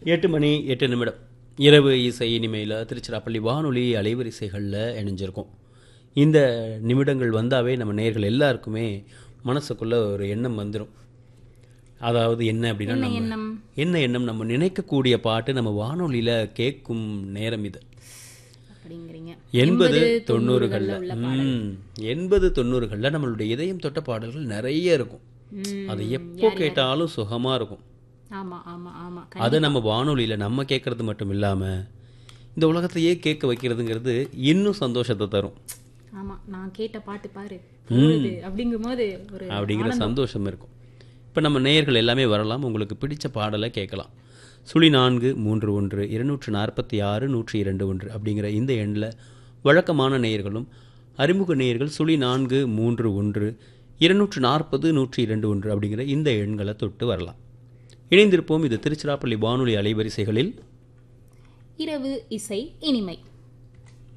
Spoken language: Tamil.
எட்டு மணி எட்டு நிமிடம் இரவு இசை இனிமையில் திருச்சிராப்பள்ளி வானொலி அலைவரிசைகளில் இணைஞ்சிருக்கோம் இந்த நிமிடங்கள் வந்தாவே நம்ம நேர்கள் எல்லாருக்குமே மனசுக்குள்ள ஒரு எண்ணம் வந்துடும் அதாவது என்ன அப்படின்னா என்ன நம்ம எண்ணம் என்ன எண்ணம் நம்ம நினைக்கக்கூடிய பாட்டு நம்ம வானொலியில் கேட்கும் நேரம் இது அப்படிங்கிறீங்க எண்பது தொண்ணூறுகள்ல தொண்ணூறுகளில் உள்ள ம் எண்பது தொண்ணூறுகளில் நம்மளுடைய இதயம் தொட்ட பாடல்கள் நிறைய இருக்கும் ம், அது எப்போ கேட்டாலும் சுகமாக இருக்கும் ஆமா ஆமா ஆமா அதை நம்ம வானொலியில் நம்ம கேட்கறது மட்டும் இல்லாமல் இந்த உலகத்தையே கேட்க வைக்கிறதுங்கிறது இன்னும் சந்தோஷத்தை தரும் ஆமா நான் கேட்ட பாட்டு பாரு போகுது அப்படிங்கும்போது ஒரு அப்படிங்கிற சந்தோஷம் இருக்கும் இப்போ நம்ம நேயர்கள் எல்லாமே வரலாம் உங்களுக்கு பிடிச்ச பாடலை கேட்கலாம் சுழி நான்கு மூன்று ஒன்று இருநூற்று நாற்பத்தி ஆறு நூற்றி இரண்டு ஒன்று அப்படிங்கிற இந்த எண்ணில் வழக்கமான நேயர்களும் அறிமுக நேயர்கள் சுழி நான்கு மூன்று ஒன்று இருநூற்று நாற்பது நூற்றி இரண்டு ஒன்று அப்படிங்கிற இந்த எண்களை தொட்டு வரலாம் இணைந்திருப்போம் இது திருச்சிராப்பள்ளி வானொலி அலைவரிசைகளில் இரவு இசை இனிமை